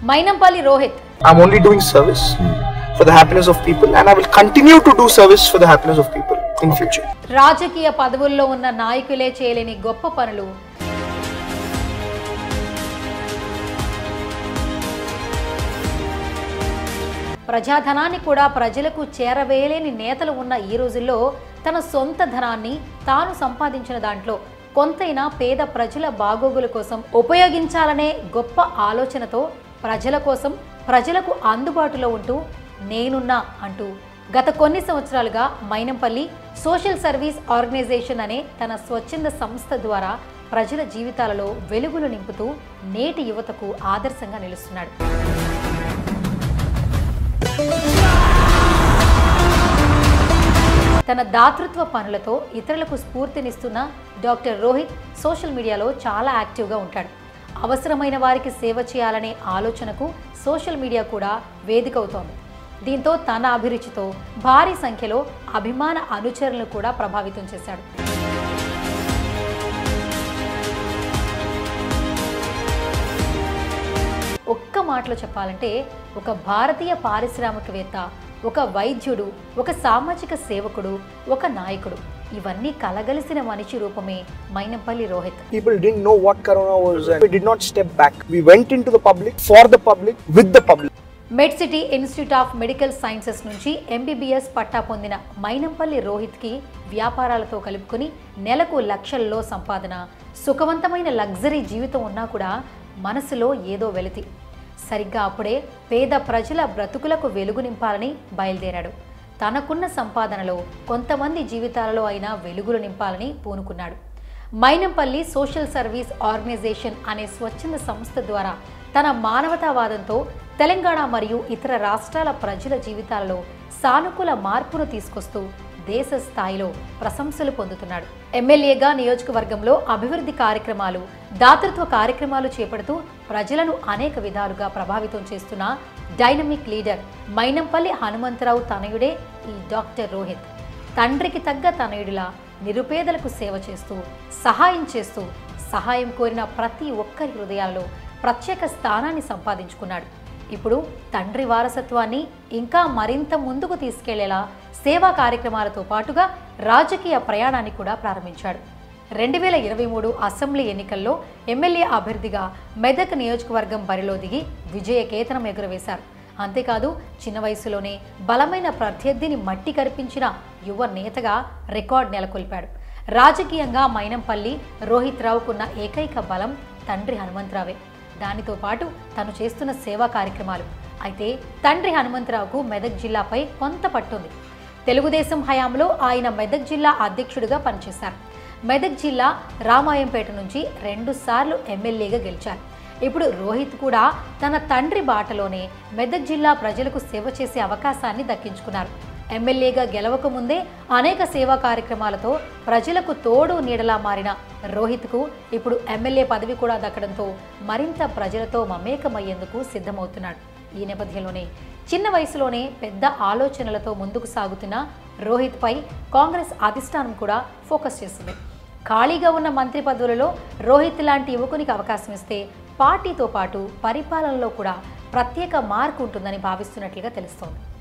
Mynampally Rohit I'm only doing service for the happiness of people, and I will continue to do service for the happiness of people in future. రాజకీయ పదవుల్లో ఉన్న నాయకులే చేయలేని గొప్ప పనులు ప్రజాధనాన్ని కూడా ప్రజలకు చేరవేయలేని నేతలు ఉన్న ఈ రోజుల్లో తన సొంత ధనాన్ని తాను సంపాదించిన దాంట్లో కొంతైనా పేద ప్రజల బాగోగుల కోసం ఉపయోగించాలనే గొప్ప ఆలోచనతో ప్రజల కోసం ప్రజలకు అందుబాటులో ఉంటూ నేనున్నా అంటూ గత కొన్ని సంవత్సరాలుగా మైనంపల్లి సోషల్ సర్వీస్ ఆర్గనైజేషన్ అనే తన స్వచ్ఛంద సంస్థ ద్వారా ప్రజల జీవితాలలో వెలుగులు నింపుతూ నేటి యువతకు ఆదర్శంగా నిలుస్తున్నాడు తన దాతృత్వ పనులతో ఇతరులకు స్ఫూర్తినిస్తున్న డాక్టర్ రోహిత్ సోషల్ మీడియాలో చాలా యాక్టివ్గా ఉంటాడు అవసరమైన వారికి సేవ చేయాలనే ఆలోచనకు సోషల్ మీడియా కూడా వేదిక అవుతోంది దీంతో తన అభిరుచితో భారీ సంఖ్యలో అభిమాన అనుచరులను కూడా ప్రభావితం చేశాడు ఒక్క మాటలో చెప్పాలంటే ఒక భారతీయ పారిశ్రామికవేత్త ఒక వైద్యుడు ఒక సామాజిక సేవకుడు ఒక నాయకుడు ఇవన్నీ కలగలిసిన మనిషి రూపమే Mynampally Rohit People didn't know what Corona was, and we did not step back. We went into the public, for the public, with the public. Med city institute of medical sciences నుంచి ఎంబీబీఎస్ పట్టా పొందిన మైనంపల్లి రోహిత్కి వ్యాపారాలతో కలుపుకొని నెలకు లక్షల్లో సంపాదన సుఖవంతమైన లగ్జరీ జీవితం ఉన్నా కూడా మనసులో ఏదో వెలితి సరిగ్గా అప్పుడే పేద ప్రజల బ్రతుకులకు వెలుగు నింపాలని బయలుదేరాడు తనకున్న సంపాదనలో కొంతమంది జీవితాలలో అయినా వెలుగులు నింపాలని పూనుకున్నాడు మైనంపల్లి సోషల్ సర్వీస్ ఆర్గనైజేషన్ అనే స్వచ్ఛంద సంస్థ ద్వారా తన మానవతావాదంతో తెలంగాణ మరియు ఇతర రాష్ట్రాల ప్రజల జీవితాలలో సానుకూల మార్పును తీసుకొస్తూ దేశ స్థాయిలో ప్రశంసలు పొందుతున్నాడు ఎమ్మెల్యేగా నియోజకవర్గంలో అభివృద్ధి కార్యక్రమాలు దాతృత్వ కార్యక్రమాలు చేపడుతూ ప్రజలను అనేక విధాలుగా ప్రభావితం చేస్తున్న డైనమిక్ లీడర్ మైనంపల్లి హనుమంతరావు తనయుడే ఈ డాక్టర్ రోహిత్ తండ్రికి తగ్గ తనయుడిలా నిరుపేదలకు సేవ చేస్తూ సహాయం చేస్తూ సహాయం కోరిన ప్రతి ఒక్కరి హృదయాల్లో ప్రత్యేక స్థానాన్ని సంపాదించుకున్నాడు ఇప్పుడు తండ్రి వారసత్వాన్ని ఇంకా మరింత ముందుకు తీసుకెళ్లేలా సేవా కార్యక్రమాలతో పాటుగా రాజకీయ ప్రయాణాన్ని కూడా ప్రారంభించాడు రెండు వేల ఇరవై మూడు అసెంబ్లీ ఎన్నికల్లో ఎమ్మెల్యే అభ్యర్థిగా మెదక్ నియోజకవర్గం బరిలో దిగి విజయ కేతనం ఎగురవేశారు అంతేకాదు చిన్న వయసులోనే బలమైన ప్రత్యర్థిని మట్టి కరిపించిన యువ నేతగా రికార్డ్ నెలకొల్పాడు రాజకీయంగా మైనంపల్లి రోహిత్ రావుకున్న ఏకైక బలం తండ్రి హనుమంతరావే దానితో పాటు తను చేస్తున్న సేవా కార్యక్రమాలు అయితే తండ్రి హనుమంతరావుకు మెదక్ జిల్లాపై కొంత పట్టుంది తెలుగుదేశం హయాంలో ఆయన మెదక్ జిల్లా అధ్యక్షుడిగా పనిచేశారు మెదక్ జిల్లా రామాయంపేట నుంచి రెండుసార్లు ఎమ్మెల్యేగా గెలిచారు ఇప్పుడు రోహిత్ కూడా తన తండ్రి బాటలోనే మెదక్ జిల్లా ప్రజలకు సేవ చేసే అవకాశాన్ని దక్కించుకున్నారు ఎమ్మెల్యేగా గెలవక ముందే అనేక సేవా కార్యక్రమాలతో ప్రజలకు తోడు నీడలా మారిన రోహిత్కు ఇప్పుడు ఎమ్మెల్యే పదవి కూడా దక్కడంతో మరింత ప్రజలతో మమేకమయ్యేందుకు సిద్ధమవుతున్నాడు ఈ నేపథ్యంలోనే చిన్న వయసులోనే పెద్ద ఆలోచనలతో ముందుకు సాగుతున్న రోహిత్పై కాంగ్రెస్ అధిష్టానం కూడా ఫోకస్ చేస్తుంది ఖాళీగా ఉన్న మంత్రి పదవులలో రోహిత్ లాంటి యువకునికి అవకాశం ఇస్తే పార్టీతో పాటు పరిపాలనలో కూడా ప్రత్యేక మార్కు ఉంటుందని భావిస్తున్నట్లుగా తెలుస్తోంది